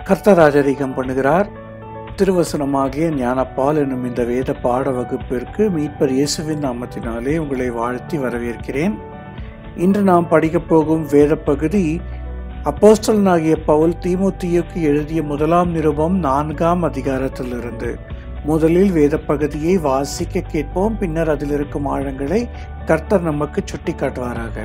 கர்த்தராஜரிகம் பண்ணுகிறார் திருவசனமாகிய ஞானப்பால் என்னும் இந்த வேத பாட வகுப்பிற்கு மீட்பர் இயேசுவின் நாமத்தினாலே உங்களை வாழ்த்தி வரவேற்கிறேன் இன்று நாம் படிக்கப் போகும் வேத பகுதி அப்போஸ்தலனாகிய பவுல் தீமோத்தியுக்கு எழுதிய முதலாம் நிருபம் நான்காம் அதிகாரத்திலிருந்து முதலில் வேத பகுதியை வாசிக்க கேட்போம் பின்னர் அதில் இருக்கும் ஆழங்களை கர்த்தர் நமக்கு சுட்டி காட்டுவாராக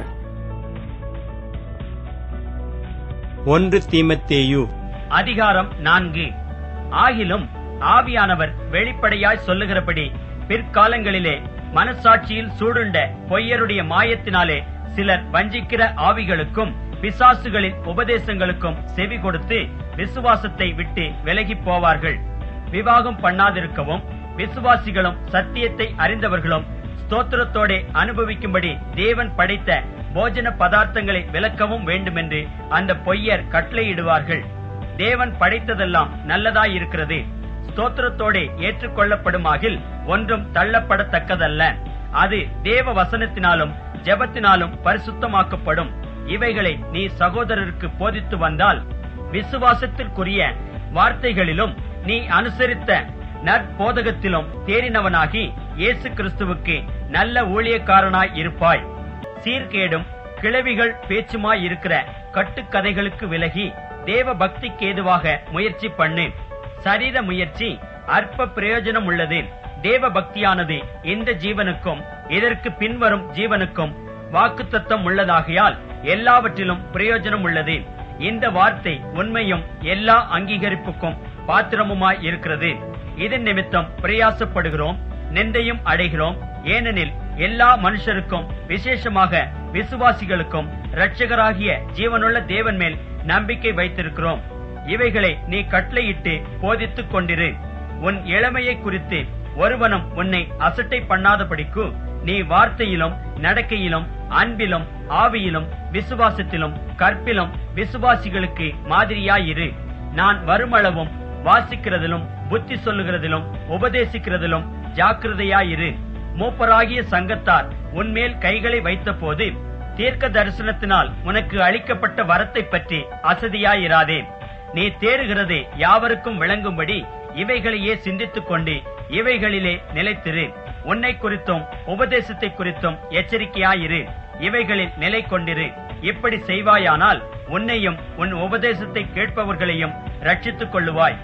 ஒன்று தீமத்தேயு அதிகாரம் நான்கு ஆகிலும் ஆவியானவர் வெளிப்படையாய் சொல்லுகிறபடி பிற்காலங்களிலே மனசாட்சியில் சூடுண்ட பொய்யருடைய மாயத்தினாலே சிலர் வஞ்சிக்கிற ஆவிகளுக்கும் பிசாசுகளின் உபதேசங்களுக்கும் செவி கொடுத்து விசுவாசத்தை விட்டு விலகிப் போவார்கள் விவாகம் பண்ணாதிருக்கவும் விசுவாசிகளும் சத்தியத்தை அறிந்தவர்களும் ஸ்தோத்திரத்தோடே அனுபவிக்கும்படி தேவன் படைத்த போஜன பதார்த்தங்களை விலக்கவும் வேண்டுமென்று அந்த பொய்யர் கட்டளையிடுவார்கள் தேவன் படைத்ததெல்லாம் நல்லதாயிருக்கிறது ஸ்தோத்திரத்தோடே ஏற்றுக்கொள்ளப்படுமாகில் ஒன்றும் தள்ளப்படத்தக்கதல்ல அது தேவ வசனத்தினாலும் ஜெபத்தினாலும் பரிசுத்தமாக்கப்படும் இவைகளை நீ சகோதரருக்கு போதித்து வந்தால் விசுவாசத்திற்குரிய வார்த்தைகளிலும் நீ அனுசரித்த நற்போதகத்திலும் தேறினவனாகி இயேசு கிறிஸ்துவுக்கு நல்ல ஊழியக்காரனாய் இருப்பாய் சீர்கேடும் கிளவிகள் பேச்சுமாய் இருக்கிற கட்டுக்கதைகளுக்கு விலகி தேவ பக்திக்கு ஏதுவாக முயற்சி பண்ணு சரீர முயற்சி அற்ப பிரயோஜனம் உள்ளது தேவ பக்தியானது இந்த ஜீவனுக்கும் இதற்கு பின்வரும் ஜீவனுக்கும் வாக்குத்தத்தம் உள்ளதாகையால் எல்லாவற்றிலும் பிரயோஜனம் உள்ளது இந்த வார்த்தை உண்மையும் எல்லா அங்கீகரிப்புக்கும் பாத்திரமுமாய் இருக்கிறது இதன் நிமித்தம் பிரயாசப்படுகிறோம் நிந்தையும் அடைகிறோம் ஏனெனில் எல்லா மனுஷருக்கும் விசேஷமாக விசுவாசிகளுக்கும் இரட்சகராகிய ஜீவனுள்ள தேவன் மேல் நம்பிக்கை வைத்திருக்கிறோம் இவைகளை நீ கட்டளையிட்டு போதித்துக் கொண்டிரு உன் இளமையை குறித்து ஒருவனும் உன்னை அசட்டை பண்ணாதபடிக்கு நீ வார்த்தையிலும் நடக்கையிலும் அன்பிலும் ஆவியிலும் விசுவாசத்திலும் கற்பிலும் விசுவாசிகளுக்கு மாதிரியாயிரு நான் வருமளவும் வாசிக்கிறதிலும் புத்தி சொல்லுகிறதிலும் உபதேசிக்கிறதிலும் ஜாக்கிரதையாயிரு மூப்பராகிய சங்கத்தார் உன்மேல் கைகளை வைத்தபோது தீர்க்க தரிசனத்தினால் உனக்கு அளிக்கப்பட்ட வரத்தை பற்றி அசதியாயிராதே நீ தேறுகிறது யாவருக்கும் விளங்கும்படி இவைகளையே சிந்தித்துக் கொண்டு இவைகளிலே நிலைத்திரு உன்னை குறித்தும் உபதேசத்தை குறித்தும் எச்சரிக்கையாயிரு இவைகளில் நிலை கொண்டிரு இப்படி செய்வாயானால் உன்னையும் உன் உபதேசத்தை கேட்பவர்களையும் ரட்சித்துக் கொள்ளுவாய்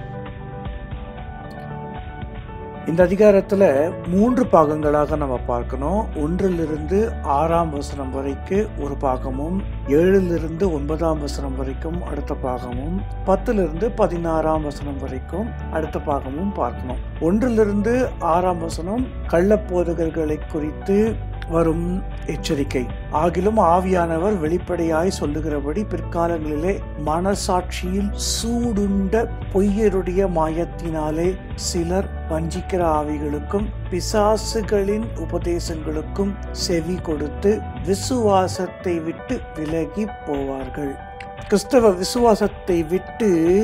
இந்த அதிகாரத்துல மூன்று பாகங்களாக நம்ம பார்க்கணும் ஒன்றிலிருந்து ஆறாம் வசனம் வரைக்கு ஒரு பாகமும் ஏழிலிருந்து ஒன்பதாம் வசனம் வரைக்கும் அடுத்த பாகமும் பத்திலிருந்து பதினாறாம் வசனம் வரைக்கும் அடுத்த பாகமும் பார்க்கணும் ஒன்றிலிருந்து ஆறாம் வசனம் கள்ளப்போதகர்களை குறித்து வரும் எச்சரிக்கை ஆகிலும் ஆவியானவர் வெளிப்படையாய் சொல்லுகிறபடி பிற்காலங்களிலே மனசாட்சியில் சூடுண்ட பொய்யருடைய மாயத்தினாலே சிலர் வஞ்சிக்கிற ஆவிகளுக்கும் பிசாசுகளின் உபதேசங்களுக்கும் செவி கொடுத்து விசுவாசத்தை விட்டு விலகி போவார்கள் கிறிஸ்தவ விசுவாசத்தை விட்டு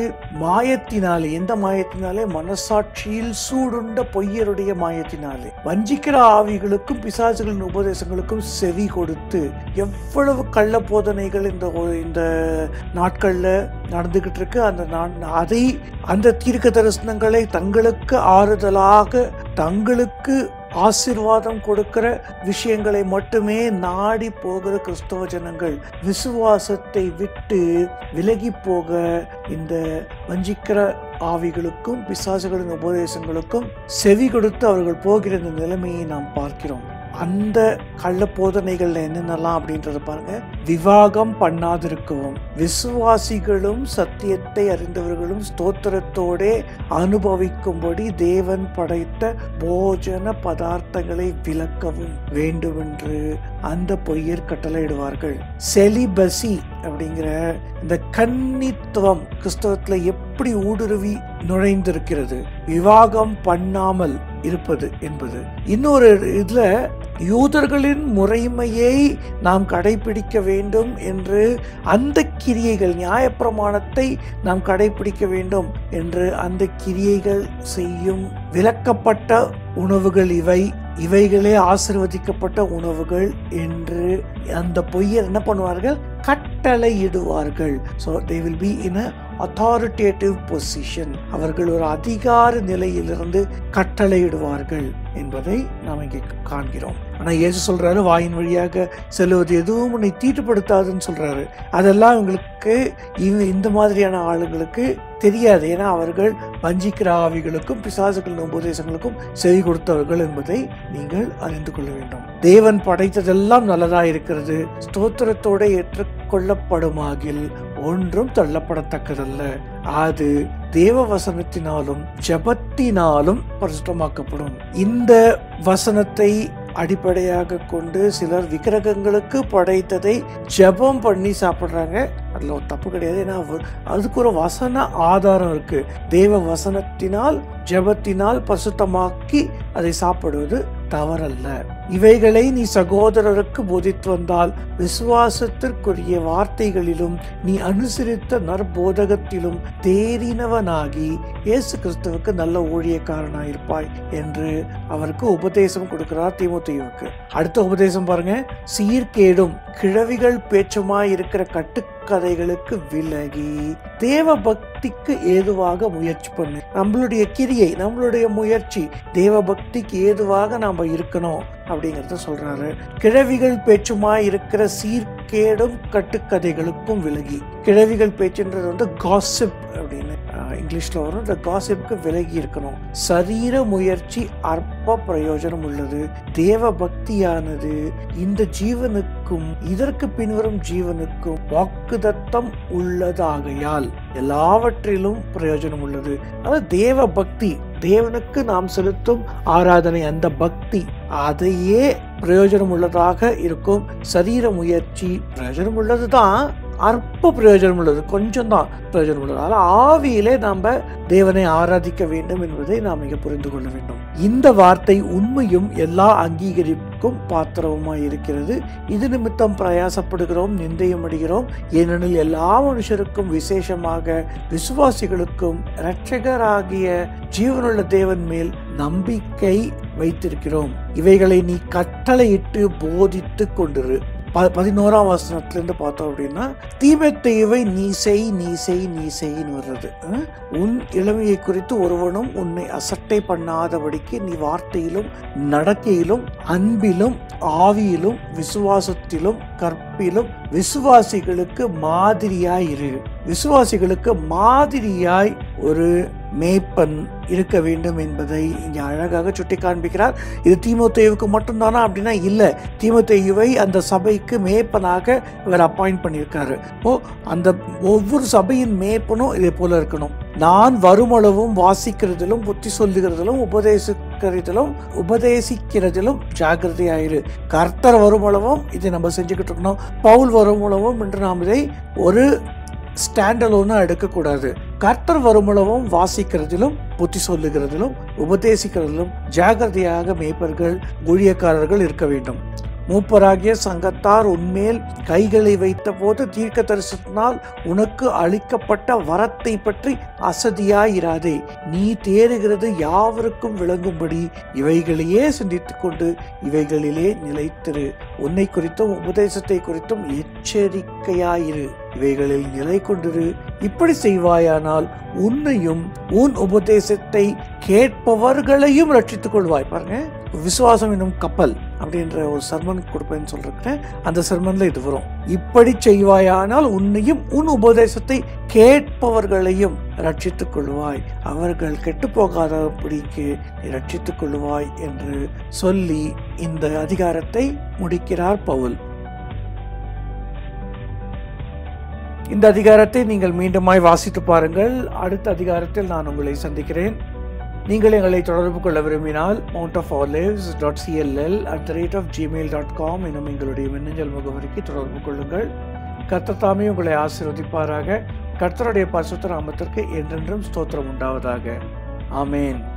மாயத்தினாலே எந்த மாயத்தினாலே மனசாட்சியில் சூடுண்ட பொய்யருடைய மாயத்தினாலே வஞ்சிக்கிற ஆவிகளுக்கும் பிசாசுகளின் உபதேசங்களுக்கும் செவி கொடுத்து எவ்வளவு கள்ள போதனைகள் இந்த இந்த நாட்கள்ல நடந்துகிட்டு இருக்கு அந்த நா- அதை அந்த தீர்க்க தரிசனங்களை தங்களுக்கு ஆறுதலாக தங்களுக்கு ஆசிர்வாதம் கொடுக்கிற விஷயங்களை மட்டுமே நாடி போகிற கிறிஸ்தவ ஜனங்கள் விசுவாசத்தை விட்டு விலகி போக இந்த வஞ்சிக்கிற ஆவிகளுக்கும் பிசாசுகளின் உபதேசங்களுக்கும் செவி கொடுத்து அவர்கள் போகிற இந்த நிலைமையை நாம் பார்க்கிறோம் அந்த கள்ள போதனைகள்ல என்னென்னலாம் அப்படின்றத பாருங்க விவாகம் பண்ணாதிருக்கவும் விசுவாசிகளும் சத்தியத்தை அறிந்தவர்களும் ஸ்தோத்திரத்தோடே அனுபவிக்கும்படி தேவன் படைத்த போஜன பதார்த்தங்களை விளக்கவும் வேண்டுமென்று அந்த பொய்யர் கட்டளையிடுவார்கள் செலிபசி அப்படிங்கிற இந்த கன்னித்துவம் கிறிஸ்தவத்துல எப்படி ஊடுருவி நுழைந்திருக்கிறது விவாகம் பண்ணாமல் இருப்பது என்பது இன்னொரு இதுல யூதர்களின் முறைமையை நாம் கடைபிடிக்க வேண்டும் என்று அந்த கிரியைகள் நியாயப்பிரமாணத்தை நாம் கடைபிடிக்க வேண்டும் என்று அந்த கிரியைகள் செய்யும் விலக்கப்பட்ட உணவுகள் இவை இவைகளே ஆசிர்வதிக்கப்பட்ட உணவுகள் என்று அந்த பொய்யர் என்ன பண்ணுவார்கள் கட்ட கட்டளையிடுவார்கள் so they will be in a authoritative position அவர்கள் ஒரு அதிகார நிலையிலிருந்து கட்டளையிடுவார்கள் என்பதை நாம் இங்கே காண்கிறோம் ஆனா இயேசு சொல்றாரு வாயின் வழியாக செல்வது எதுவும் உன்னை தீட்டுப்படுத்தாதுன்னு சொல்றாரு அதெல்லாம் இவங்களுக்கு இவ- இந்த மாதிரியான ஆளுங்களுக்கு தெரியாது ஏன்னா அவர்கள் வஞ்சிக்கிற ஆவிகளுக்கும் பிசாசுகளின் உபதேசங்களுக்கும் செவி கொடுத்தவர்கள் என்பதை நீங்கள் அறிந்து கொள்ள வேண்டும் தேவன் படைத்ததெல்லாம் நல்லதா இருக்கிறது ஸ்தோத்திரத்தோட ஏற்றுக்கொள்ளப்படுமாகில் ஒன்றும் தள்ளப்படத்தக்கதல்ல அது தேவ வசனத்தினாலும் ஜபத்தினாலும் பரிசுத்தமாக்கப்படும் இந்த வசனத்தை அடிப்படையாக கொண்டு சிலர் விக்கிரகங்களுக்கு படைத்ததை ஜெபம் பண்ணி சாப்பிடுறாங்க அதுல ஒரு தப்பு கிடையாது ஏன்னா அவ- அதுக்கு ஒரு வசன ஆதாரம் இருக்கு தேவ வசனத்தினால் ஜெபத்தினால் பரிசுத்தமாக்கி அதை சாப்பிடுவது தவறல்ல இவைகளை நீ சகோதரருக்கு போதித்து வந்தால் விசுவாசத்திற்குரிய வார்த்தைகளிலும் நீ அனுசரித்த நற்போதகத்திலும் தேறினவனாகி இயேசு கிறிஸ்துவுக்கு நல்ல ஊழியக்காரனாயிருப்பாய் என்று அவருக்கு உபதேசம் கொடுக்கிறார் தீமோத்தேயுவுக்கு அடுத்த உபதேசம் பாருங்க சீர்கேடும் கிழவிகள் பேச்சுமாய் இருக்கிற கட்டுக்கதைகளுக்கு விலகி தேவ பக்திக்கு ஏதுவாக முயற்சி பண்ணு நம்மளுடைய கிரியை நம்மளுடைய முயற்சி தேவ பக்திக்கு ஏதுவாக நாம இருக்கணும் அப்படிங்கறத சொல்றாரு கிழவிகள் பேச்சுமாய் இருக்கிற சீர்கேடும் கட்டுக்கதைகளுக்கும் விலகி கிழவிகள் பேச்சுன்றது வந்து காசிப் அப்படின்னு ஆஹ், இங்கிலீஷ்ல வரும் இந்த காசிப்புக்கு விலகி இருக்கணும் சரீர முயற்சி அற்ப பிரயோஜனம் உள்ளது தேவ பக்தியானது இந்த ஜீவனுக்கும் இதற்கு பின்வரும் ஜீவனுக்கும் வாக்குதத்தம் உள்ளதாகையால் எல்லாவற்றிலும் பிரயோஜனம் உள்ளது அதாவது தேவ பக்தி தேவனுக்கு நாம் செலுத்தும் ஆராதனை அந்த பக்தி அதையே பிரயோஜனம் உள்ளதாக இருக்கும் சரீர முயற்சி பிரயோஜனம் உள்ளதுதான் அற்ப பிரயோஜனம் உள்ளது கொஞ்சம் தான் பிரயோஜனம் உள்ளது அதனால ஆவியிலே நாம தேவனை ஆராதிக்க வேண்டும் என்பதை நாம் இங்க புரிந்து கொள்ள வேண்டும் இந்த வார்த்தை உண்மையும் எல்லா அங்கீகரிப்புக்கும் பாத்திரவுமாய் இருக்கிறது இது நிமித்தம் பிரயாசப்படுகிறோம் நிந்தையும் அடைகிறோம் ஏனெனில் எல்லா மனுஷருக்கும் விசேஷமாக விசுவாசிகளுக்கும் இரட்சகராகிய ஜீவனுள்ள தேவன் மேல் நம்பிக்கை வைத்திருக்கிறோம் இவைகளை நீ கட்டளையிட்டு போதித்து கொண்டிரு ப- பதினோராம் வசனத்திலிருந்து பார்த்தோம் அப்படின்னா தீமைத்தேவை நீ செய் நீ செய் நீ செய்ன்னு வர்றது அஹ்? உன் இளமையை குறித்து ஒருவனும் உன்னை அசட்டை பண்ணாதபடிக்கு நீ வார்த்தையிலும் நடக்கையிலும் அன்பிலும் ஆவியிலும் விசுவாசத்திலும் கற்பிலும் விசுவாசிகளுக்கு மாதிரியாய் இரு விசுவாசிகளுக்கு மாதிரியாய் ஒரு மேய்ப்பன் இருக்க வேண்டும் என்பதை இங்கே அழகாக சுட்டி காண்பிக்கிறார் இது தீமோத்தேயுவுக்கு மட்டும்தானா அப்படின்னா இல்லை தீமோத்தேயுவை அந்த சபைக்கு மேய்ப்பனாக இவர் அப்பாயிண்ட் பண்ணியிருக்காரு ஓ அந்த ஒவ்வொரு சபையின் மேய்ப்பனும் இதே போல இருக்கணும் நான் வருமளவும் வாசிக்கிறதிலும் புத்தி சொல்லுகிறதிலும் உபதேசிக்கிறதிலும் உபதேசிக்கிறதிலும் ஜாக்கிரதையாயிரு கர்த்தர் வருமளவும் இதை நம்ம செஞ்சுக்கிட்டு இருக்கணும் பவுல் வருமளவும் என்று நாம் இதை ஒரு ஸ்டாண்டலோன்னு எடுக்கக்கூடாது கர்த்தர் வருமளவும் வாசிக்கிறதிலும் புத்தி சொல்லுகிறதிலும் உபதேசிக்கிறதிலும் ஜாகிரதையாக மேய்ப்பர்கள் ஊழியக்காரர்கள் இருக்க வேண்டும் மூப்பராகிய சங்கத்தார் உன்மேல் கைகளை வைத்த போது தீர்க்க தரிசனத்தினால் உனக்கு அளிக்கப்பட்ட வரத்தை பற்றி அசதியாயிராதே நீ தேறுகிறது யாவருக்கும் விளங்கும்படி இவைகளையே சிந்தித்துக் கொண்டு இவைகளிலே நிலைத்திரு உன்னை குறித்தும் உபதேசத்தை குறித்தும் எச்சரிக்கையாயிரு இவைகளில் நிலை கொண்டிரு இப்படி செய்வாயானால் உன்னையும் உன் உபதேசத்தை கேட்பவர்களையும் ரட்சித்துக் கொள்வாய் பாருங்க விசுவாசம் என்னும் கப்பல் அப்படின்ற ஒரு சர்மன் கொடுப்பேன்னு சொல்றேன் அந்த சர்மன்ல இது வரும் இப்படி செய்வாயானால் உன்னையும் உன் உபதேசத்தை கேட்பவர்களையும் ரட்சித்துக் கொள்வாய் அவர்கள் கெட்டு போகாதபடிக்கு நீ ரட்சித்துக் கொள்வாய் என்று சொல்லி இந்த அதிகாரத்தை முடிக்கிறார் பவுல் இந்த அதிகாரத்தை நீங்கள் மீண்டுமாய் வாசித்து பாருங்கள் அடுத்த அதிகாரத்தில் நான் உங்களை சந்திக்கிறேன் நீங்கள் எங்களை தொடர்பு கொள்ள விரும்பினால் Mount of Olives dot CLL at the rate of Gmail dot com எனும் எங்களுடைய மின்னஞ்சல் முகவரிக்கு தொடர்பு கொள்ளுங்கள் கர்த்தர் தாமே உங்களை ஆசீர்வதிப்பாராக கர்த்தருடைய பரிசுத்த நாமத்திற்கு என்றென்றும் ஸ்தோத்திரம் உண்டாவதாக ஆமேன்